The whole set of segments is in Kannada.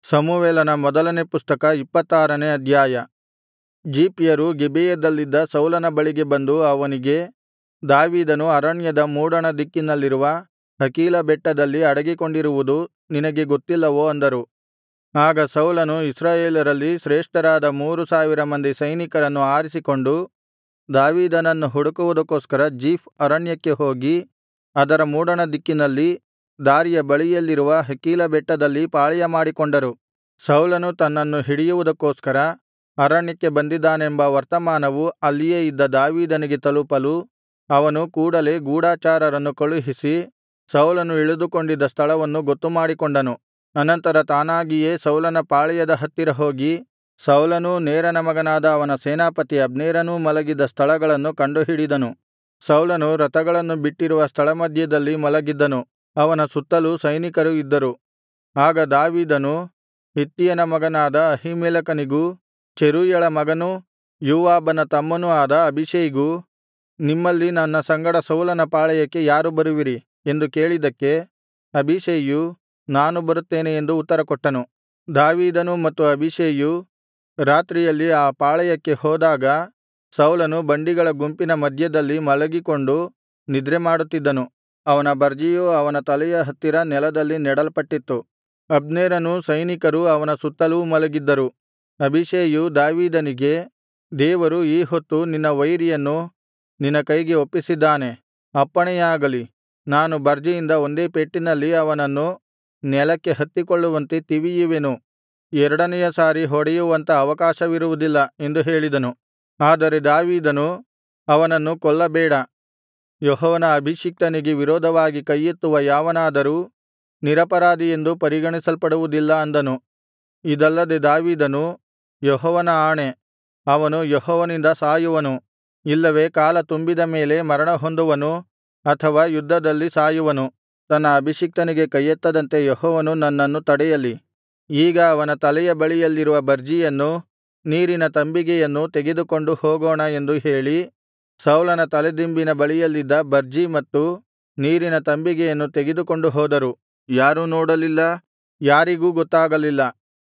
ಸಮುವೇಲನ ಮೊದಲನೇ ಪುಸ್ತಕ ಇಪ್ಪತ್ತಾರನೇ ಅಧ್ಯಾಯ ಜೀಫ್ಯರು ಗಿಬೆಯದಲ್ಲಿದ್ದ ಸೌಲನ ಬಳಿಗೆ ಬಂದು ಅವನಿಗೆ ದಾವೀದನು ಅರಣ್ಯದ ಮೂಡಣ ದಿಕ್ಕಿನಲ್ಲಿರುವ ಹಕೀಲಾ ಬೆಟ್ಟದಲ್ಲಿ ಅಡಗಿಕೊಂಡಿರುವುದು ನಿನಗೆ ಗೊತ್ತಿಲ್ಲವೋ ಅಂದರು ಆಗ ಸೌಲನು ಇಸ್ರಾಯೇಲರಲ್ಲಿ ಶ್ರೇಷ್ಠರಾದ ಮೂರು ಸಾವಿರ ಮಂದಿ ಸೈನಿಕರನ್ನು ಆರಿಸಿಕೊಂಡು ದಾವೀದನನ್ನು ಹುಡುಕುವುದಕ್ಕೋಸ್ಕರ ಜೀಫ್ ಅರಣ್ಯಕ್ಕೆ ಹೋಗಿ ಅದರ ಮೂಡಣ ದಿಕ್ಕಿನಲ್ಲಿ ದಾರಿಯ ಬಳಿಯಲ್ಲಿರುವ ಹಕೀಲಾ ಬೆಟ್ಟದಲ್ಲಿ ಪಾಳೆಯಮಾಡಿಕೊಂಡರು ಸೌಲನು ತನ್ನನ್ನು ಹಿಡಿಯುವುದಕ್ಕೋಸ್ಕರ ಅರಣ್ಯಕ್ಕೆ ಬಂದಿದ್ದಾನೆಂಬ ವರ್ತಮಾನವು ಅಲ್ಲಿಯೇ ಇದ್ದ ದಾವೀದನಿಗೆ ತಲುಪಲು ಅವನು ಕೂಡಲೆ ಗೂಢಚಾರರನ್ನು ಕಳುಹಿಸಿ ಸೌಲನು ಇಳಿದುಕೊಂಡಿದ್ದ ಸ್ಥಳವನ್ನು ಗೊತ್ತುಮಾಡಿಕೊಂಡನು ಅನಂತರ ತಾನಾಗಿಯೇ ಸೌಲನ ಪಾಳೆಯದ ಹತ್ತಿರ ಹೋಗಿ ಸೌಲನೂ ನೇರನ ಮಗನಾದ ಅವನ ಸೇನಾಪತಿ ಅಬ್ನೇರನೂ ಮಲಗಿದ್ದ ಸ್ಥಳಗಳನ್ನು ಕಂಡುಹಿಡಿದನು ಸೌಲನು ರಥಗಳನ್ನು ಬಿಟ್ಟಿರುವ ಸ್ಥಳಮಧ್ಯದಲ್ಲಿ ಮಲಗಿದ್ದನು ಅವನ ಸುತ್ತಲೂ ಸೈನಿಕರು ಇದ್ದರು ಆಗ ದಾವೀದನು ಹಿತ್ತಿಯನ ಮಗನಾದ ಅಹೀಮೆಲೆಕನಿಗೂ ಚೆರೂಯಳ ಮಗನೂ ಯೋವಾಬನ ತಮ್ಮನೂ ಆದ ಅಬೀಷೈಗೂ ನಿಮ್ಮಲ್ಲಿ ನನ್ನ ಸಂಗಡ ಸೌಲನ ಪಾಳೆಯಕ್ಕೆ ಯಾರು ಬರುವಿರಿ ಎಂದು ಕೇಳಿದ್ದಕ್ಕೆ ಅಬೀಷೈಯು ನಾನು ಬರುತ್ತೇನೆ ಎಂದು ಉತ್ತರಕೊಟ್ಟನು ದಾವೀದನೂ ಮತ್ತು ಅಬೀಷೈಯೂ ರಾತ್ರಿಯಲ್ಲಿ ಆ ಪಾಳೆಯಕ್ಕೆ ಹೋದಾಗ ಸೌಲನು ಬಂಡಿಗಳ ಗುಂಪಿನ ಮಧ್ಯದಲ್ಲಿ ಮಲಗಿಕೊಂಡು ನಿದ್ರೆಮಾಡುತ್ತಿದ್ದನು ಅವನ ಬರ್ಜಿಯು ಅವನ ತಲೆಯ ಹತ್ತಿರ ನೆಲದಲ್ಲಿ ನೆಡಲ್ಪಟ್ಟಿತ್ತು ಅಬ್ನೇರನೂ ಸೈನಿಕರೂ ಅವನ ಸುತ್ತಲೂ ಮಲಗಿದ್ದರು ಅಬೀಷೈಯು ದಾವೀದನಿಗೆ ದೇವರು ಈ ಹೊತ್ತು ನಿನ್ನ ವೈರಿಯನ್ನು ನಿನ್ನ ಕೈಗೆ ಒಪ್ಪಿಸಿದ್ದಾನೆ ಅಪ್ಪಣೆಯಾಗಲಿ ನಾನು ಬರ್ಜಿಯಿಂದ ಒಂದೇ ಪೆಟ್ಟಿನಲ್ಲಿ ಅವನನ್ನು ನೆಲಕ್ಕೆ ಹತ್ತಿಕೊಳ್ಳುವಂತೆ ತಿವಿಯುವೆನು ಎರಡನೆಯ ಸಾರಿ ಹೊಡೆಯುವಂತ ಅವಕಾಶವಿರುವುದಿಲ್ಲ ಎಂದು ಹೇಳಿದನು ಆದರೆ ದಾವೀದನು ಅವನನ್ನು ಕೊಲ್ಲಬೇಡ ಯೆಹೋವನ ಅಭಿಷಿಕ್ತನಿಗೆ ವಿರೋಧವಾಗಿ ಕೈಯೆತ್ತುವ ಯಾವನಾದರೂ ನಿರಪರಾಧಿಯೆಂದು ಪರಿಗಣಿಸಲ್ಪಡುವುದಿಲ್ಲ ಅಂದನು ಇದಲ್ಲದೆ ದಾವೀದನು ಯೆಹೋವನ ಆಣೆ ಅವನು ಯೆಹೋವನಿಂದ ಸಾಯುವನು ಇಲ್ಲವೇ ಕಾಲ ತುಂಬಿದ ಮೇಲೆ ಮರಣಹೊಂದುವನು ಅಥವಾ ಯುದ್ಧದಲ್ಲಿ ಸಾಯುವನು ತನ್ನ ಅಭಿಷಿಕ್ತನಿಗೆ ಕೈಯೆತ್ತದಂತೆ ಯೆಹೋವನು ನನ್ನನ್ನು ತಡೆಯಲಿ ಈಗ ಅವನ ತಲೆಯ ಬಳಿಯಲ್ಲಿರುವ ಬರ್ಜಿಯನ್ನೂ ನೀರಿನ ತಂಬಿಗೆಯನ್ನೂ ತೆಗೆದುಕೊಂಡು ಹೋಗೋಣ ಎಂದು ಹೇಳಿ ಸೌಲನ ತಲೆದಿಂಬಿನ ಬಳಿಯಲ್ಲಿದ್ದ ಬರ್ಜಿ ಮತ್ತು ನೀರಿನ ತಂಬಿಗೆಯನ್ನು ತೆಗೆದುಕೊಂಡು ಹೋದರು ಯಾರೂ ನೋಡಲಿಲ್ಲ ಯಾರಿಗೂ ಗೊತ್ತಾಗಲಿಲ್ಲ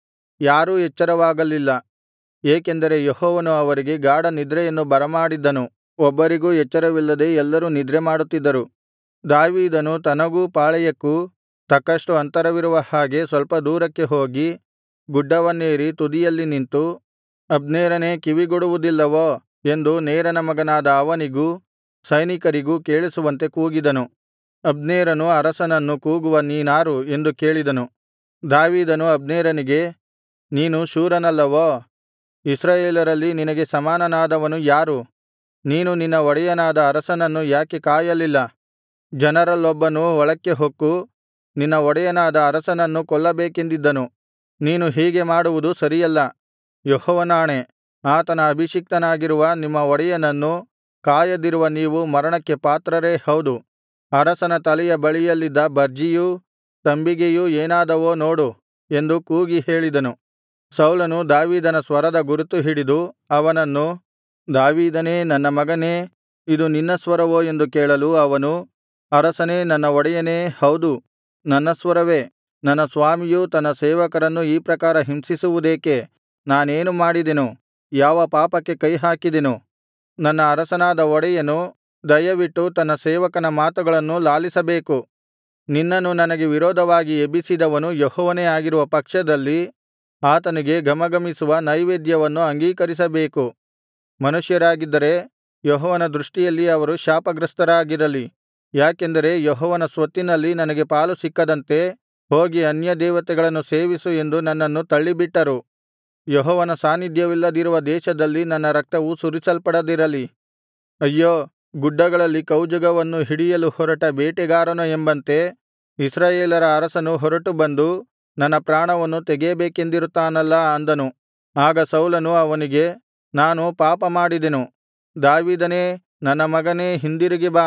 ಯಾರೂ ಎಚ್ಚರವಾಗಲಿಲ್ಲ ಏಕೆಂದರೆ ಯೆಹೋವನು ಅವರಿಗೆ ಗಾಢ ನಿದ್ರೆಯನ್ನು ಬರಮಾಡಿದ್ದನು ಒಬ್ಬರಿಗೂ ಎಚ್ಚರವಿಲ್ಲದೆ ಎಲ್ಲರೂ ನಿದ್ರೆಮಾಡುತ್ತಿದ್ದರು ದಾವೀದನು ತನಗೂ ಪಾಳೆಯಕ್ಕೂ ತಕ್ಕಷ್ಟು ಅಂತರವಿರುವ ಹಾಗೆ ಸ್ವಲ್ಪ ದೂರಕ್ಕೆ ಹೋಗಿ ಗುಡ್ಡವನ್ನೇರಿ ತುದಿಯಲ್ಲಿ ನಿಂತು ಅಬ್ನೇರನೇ ಕಿವಿಗೊಡುವುದಿಲ್ಲವೋ ಎಂದು ನೇರನ ಮಗನಾದ ಅವನಿಗೂ ಸೈನಿಕರಿಗೂ ಕೇಳಿಸುವಂತೆ ಕೂಗಿದನು ಅಬ್ನೇರನು ಅರಸನನ್ನು ಕೂಗುವ ನೀನಾರು ಎಂದು ಕೇಳಿದನು ದಾವೀದನು ಅಬ್ನೇರನಿಗೆ ನೀನು ಶೂರನಲ್ಲವೋ ಇಸ್ರಾಯೇಲರಲ್ಲಿ ನಿನಗೆ ಸಮಾನನಾದವನು ಯಾರು ನೀನು ನಿನ್ನ ಒಡೆಯನಾದ ಅರಸನನ್ನು ಯಾಕೆ ಕಾಯಲಿಲ್ಲ ಜನರಲ್ಲೊಬ್ಬನು ಒಳಕ್ಕೆ ಹೊಕ್ಕು ನಿನ್ನ ಒಡೆಯನಾದ ಅರಸನನ್ನು ಕೊಲ್ಲಬೇಕೆಂದಿದ್ದನು ನೀನು ಹೀಗೆ ಮಾಡುವುದು ಸರಿಯಲ್ಲ ಯೆಹೋವನಾಣೆ ಆತನ ಅಭಿಷಿಕ್ತನಾಗಿರುವ ನಿಮ್ಮ ಒಡೆಯನನ್ನು ಕಾಯದಿರುವ ನೀವು ಮರಣಕ್ಕೆ ಪಾತ್ರರೇ ಹೌದು ಅರಸನ ತಲೆಯ ಬಳಿಯಲ್ಲಿದ್ದ ಬರ್ಜಿಯೂ ತಂಬಿಗೆಯೂ ಏನಾದವೋ ನೋಡು ಎಂದು ಕೂಗಿ ಹೇಳಿದನು ಸೌಲನು ದಾವೀದನ ಸ್ವರದ ಗುರುತು ಹಿಡಿದು ಅವನನ್ನು ದಾವೀದನೇ ನನ್ನ ಮಗನೇ ಇದು ನಿನ್ನ ಸ್ವರವೋ ಎಂದು ಕೇಳಲು ಅವನು ಅರಸನೇ ನನ್ನ ಒಡೆಯನೇ ಹೌದು ನನ್ನ ಸ್ವರವೇ ನನ್ನ ಸ್ವಾಮಿಯು ತನ್ನ ಸೇವಕರನ್ನು ಈ ಪ್ರಕಾರ ಹಿಂಸಿಸುವುದೇಕೆ ನಾನೇನು ಮಾಡಿದೆನು ಯಾವ ಪಾಪಕ್ಕೆ ಕೈಹಾಕಿದೆನು ನನ್ನ ಅರಸನಾದ ಒಡೆಯನು ದಯವಿಟ್ಟು ತನ್ನ ಸೇವಕನ ಮಾತುಗಳನ್ನು ಲಾಲಿಸಬೇಕು ನಿನ್ನನ್ನು ನನಗೆ ವಿರೋಧವಾಗಿ ಎಬ್ಬಿಸಿದವನು ಯೆಹೋವನೇ ಆಗಿರುವ ಪಕ್ಷದಲ್ಲಿ ಆತನಿಗೆ ಗಮಗಮಿಸುವ ನೈವೇದ್ಯವನ್ನು ಅಂಗೀಕರಿಸಬೇಕು ಮನುಷ್ಯರಾಗಿದ್ದರೆ ಯೆಹೋವನ ದೃಷ್ಟಿಯಲ್ಲಿ ಅವರು ಶಾಪಗ್ರಸ್ತರಾಗಿರಲಿ ಯಾಕೆಂದರೆ ಯೆಹೋವನ ಸ್ವತ್ತಿನಲ್ಲಿ ನನಗೆ ಪಾಲು ಸಿಕ್ಕದಂತೆ ಹೋಗಿ ಅನ್ಯದೇವತೆಗಳನ್ನು ಸೇವಿಸು ಎಂದು ನನ್ನನ್ನು ತಳ್ಳಿಬಿಟ್ಟರು ಯೆಹೋವನ ಸಾನ್ನಿಧ್ಯವಿಲ್ಲದಿರುವ ದೇಶದಲ್ಲಿ ನನ್ನ ರಕ್ತವು ಸುರಿಸಲ್ಪಡದಿರಲಿ ಅಯ್ಯೋ ಗುಡ್ಡಗಳಲ್ಲಿ ಕೌಜುಗವನ್ನು ಹಿಡಿಯಲು ಹೊರಟ ಬೇಟೆಗಾರನೋ ಎಂಬಂತೆ ಇಸ್ರಾಯೇಲರ ಅರಸನು ಹೊರಟು ಬಂದು ನನ್ನ ಪ್ರಾಣವನ್ನು ತೆಗೆಯಬೇಕೆಂದಿರುತ್ತಾನಲ್ಲಾ ಅಂದನು ಆಗ ಸೌಲನು ಅವನಿಗೆ ನಾನು ಪಾಪಮಾಡಿದೆನು ದಾವೀದನೇ ನನ್ನ ಮಗನೇ ಹಿಂದಿರುಗಿ ಬಾ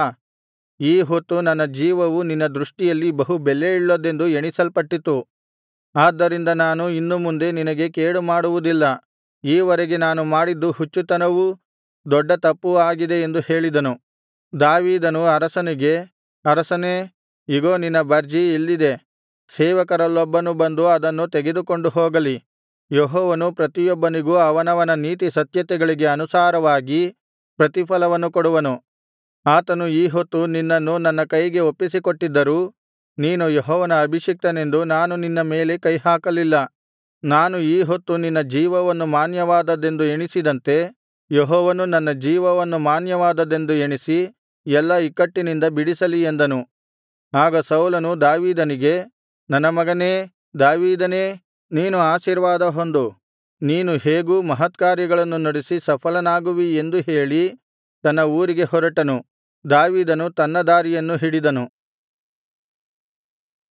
ಈ ಹೊತ್ತು ನನ್ನ ಜೀವವು ನಿನ್ನ ದೃಷ್ಟಿಯಲ್ಲಿ ಬಹು ಬೆಲೆಯುಳ್ಳದ್ದೆಂದು ಎಣಿಸಲ್ಪಟ್ಟಿತು ಆದ್ದರಿಂದ ನಾನು ಇನ್ನು ಮುಂದೆ ನಿನಗೆ ಕೇಡು ಮಾಡುವುದಿಲ್ಲ ಈವರೆಗೆ ನಾನು ಮಾಡಿದ್ದು ಹುಚ್ಚುತನವೂ ದೊಡ್ಡ ತಪ್ಪೂ ಆಗಿದೆ ಎಂದು ಹೇಳಿದನು ದಾವೀದನು ಅರಸನಿಗೆ ಅರಸನೇ ಇಗೋ ನಿನ್ನ ಬರ್ಜಿ ಇಲ್ಲಿದೆ ಸೇವಕರಲ್ಲೊಬ್ಬನು ಬಂದು ಅದನ್ನು ತೆಗೆದುಕೊಂಡು ಹೋಗಲಿ ಯೆಹೋವನು ಪ್ರತಿಯೊಬ್ಬನಿಗೂ ಅವನವನ ನೀತಿಸತ್ಯತೆಗಳಿಗೆ ಅನುಸಾರವಾಗಿ ಪ್ರತಿಫಲವನ್ನು ಕೊಡುವನು ಆತನು ಈ ಹೊತ್ತು ನಿನ್ನನ್ನು ನನ್ನ ಕೈಗೆ ಒಪ್ಪಿಸಿಕೊಟ್ಟಿದ್ದರೂ ನೀನು ಯೆಹೋವನ ಅಭಿಷಿಕ್ತನೆಂದು ನಾನು ನಿನ್ನ ಮೇಲೆ ಕೈಹಾಕಲಿಲ್ಲ ನಾನು ಈ ಹೊತ್ತು ನಿನ್ನ ಜೀವವನ್ನು ಮಾನ್ಯವಾದದ್ದೆಂದು ಎಣಿಸಿದಂತೆ ಯೆಹೋವನು ನನ್ನ ಜೀವವನ್ನು ಮಾನ್ಯವಾದದ್ದೆಂದು ಎಣಿಸಿ ಎಲ್ಲಾ ಇಕ್ಕಟ್ಟಿನಿಂದ ಬಿಡಿಸಲಿ ಎಂದನು ಆಗ ಸೌಲನು ದಾವೀದನಿಗೆ ನನ್ನ ಮಗನೇ ದಾವೀದನೇ ನೀನು ಆಶೀರ್ವಾದ ಹೊಂದು ನೀನು ಹೇಗೂ ಮಹತ್ಕಾರ್ಯಗಳನ್ನು ನಡೆಸಿ ಸಫಲನಾಗುವಿ ಎಂದು ಹೇಳಿ ತನ್ನ ಊರಿಗೆ ಹೊರಟನು ದಾವೀದನು ತನ್ನ ದಾರಿಯನ್ನು ಹಿಡಿದನು